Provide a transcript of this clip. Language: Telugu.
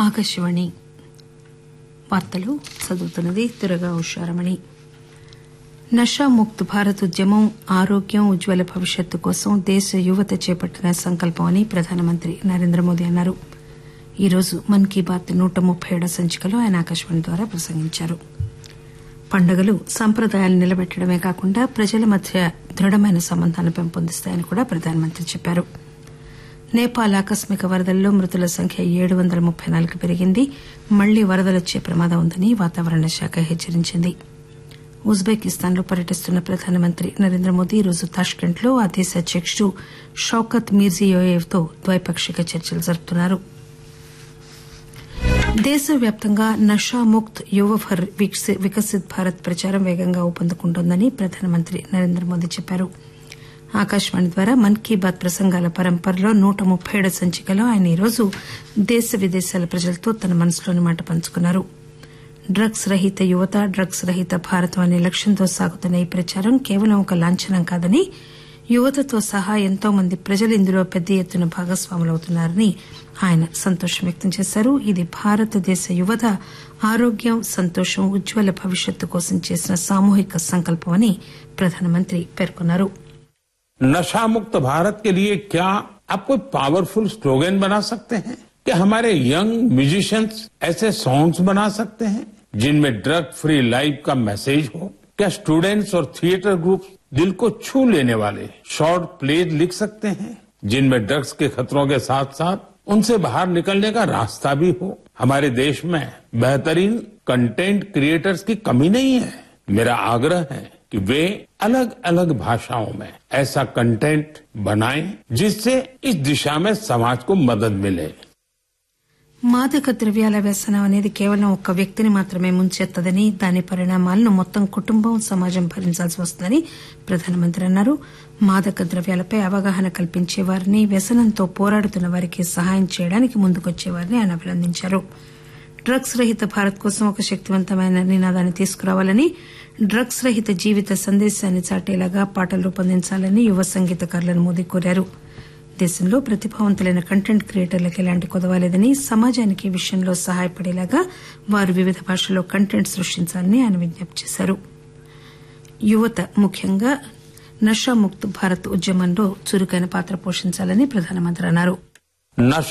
ఆకాశవాణి వార్తలు చదువుతున్నది దురగా ఉషారమణి నషాముక్త్ భారత్ ఉద్యమం ఆరోగ్యం ఉజ్వల భవిష్యత్తు కోసం దేశ యువత చేపట్టిన సంకల్పమని ప్రధానమంత్రి నరేంద్ర మోదీ అన్నారు ఈరోజు మన్ కీ బాత్ నూట ముప్పై ఏడో సంచికలో ఆయన ఆకాశవాణి ద్వారా ప్రసంగించారు పండుగలు సంప్రదాయాలను నిలబెట్టడమే కాకుండా ప్రజల మధ్య దృఢమైన సంబంధాలను పెంపొందిస్తాయని కూడా ప్రధానమంత్రి చెప్పారు నేపాల్ ఆకస్మిక వరదల్లో మృతుల సంఖ్య ఏడు వందల ముప్పై నాలుగు పెరిగింది మళ్లీ వరదలొచ్చే ప్రమాదం ఉందని వాతావరణ శాఖ హెచ్చరించింది ఉజ్బెకిస్తాన్ లో పర్యటిస్తున్న ప్రధానమంత్రి నరేంద్ర మోదీ ఈరోజు తాష్కెంట్ లో ఆ దేశ అధ్యకుడు షౌకత్ మీర్జియోయేవ్ తో ద్వైపాక్షిక చర్చలు జరుపుతున్నారు దేశవ్యాప్తంగా నషాముక్త్ యువ ఫర్ వికసిత్ భారత్ ప్రచారం వేగంగా ఊపందుకుంటోందని ప్రధానమంత్రి నరేంద్ర మోదీ చెప్పారు ఆకాశవాణి ద్వారా మన్ కీ బాత్ ప్రసంగాల పరంపరలో నూట ముప్పై ఏడో సంచికలో ఆయన ఈరోజు దేశ విదేశాల ప్రజలతో తన మనసులోని మాట పంచుకున్నారు డ్రగ్స్ రహిత యువత డ్రగ్స్ రహిత భారతం అనే లక్ష్యంతో సాగుతున్న ఈ ప్రచారం కేవలం ఒక లాంఛనం కాదని యువతతో సహా ఎంతో మంది ప్రజలు ఇందులో పెద్ద ఎత్తున భాగస్వాములవుతున్నారని ఆయన సంతోషం వ్యక్తం చేశారు ఇది భారతదేశ యువత ఆరోగ్యం సంతోషం ఉజ్వల భవిష్యత్తు కోసం చేసిన సామూహిక సంకల్పమని ప్రధానమంత్రి పేర్కొన్నారు नशा मुक्त भारत के लिए क्या आप कोई पावरफुल स्लोगन बना सकते हैं क्या हमारे यंग म्यूजिशियंस ऐसे सॉन्ग्स बना सकते हैं जिनमें ड्रग फ्री लाइफ का मैसेज हो क्या स्टूडेंट्स और थिएटर ग्रुप दिल को छू लेने वाले शॉर्ट प्लेज लिख सकते हैं जिनमें ड्रग्स के खतरों के साथ साथ उनसे बाहर निकलने का रास्ता भी हो हमारे देश में बेहतरीन कंटेंट क्रिएटर्स की कमी नहीं है मेरा आग्रह है कि वे अलग अलग भाषाओं में ऐसा कंटेंट बनाएं जिससे इस दिशा में समाज को मदद मिले మాదక ద్రవ్యాల వ్యసనం అనేది కేవలం ఒక్క వ్యక్తిని మాత్రమే ముంచెత్తదని దాని పరిణామాలను మొత్తం కుటుంబం సమాజం భరించాల్సి వస్తుందని ప్రధానమంత్రి అన్నారు మాదక ద్రవ్యాలపై అవగాహన కల్పించే వారిని వ్యసనంతో పోరాడుతున్న వారికి సహాయం చేయడానికి ముందుకొచ్చే వారిని ఆయన అభినందించారు డ్రగ్స్ రహిత భారత్ కోసం ఒక శక్తివంతమైన నినాదాన్ని తీసుకురావాలని డ్రగ్స్ రహిత జీవిత సందేశాన్ని చాటేలాగా పాటలు రూపొందించాలని యువ సంగీతకారులను మోదీ కోరారు దేశంలో ప్రతిభావంతులైన కంటెంట్ క్రియేటర్లకు ఎలాంటి కొదవాలేదని సమాజానికి ఈ విషయంలో సహాయపడేలాగా వారు వివిధ భాషల్లో కంటెంట్ సృష్టించాలని ఆయన విజ్ఞప్తి చేశారు యువత ముఖ్యంగా నషాముక్త్ భారత్ ఉద్యమంలో చురుకైన పాత్ర పోషించాలని ప్రధానమంత్రి అన్నారు नशा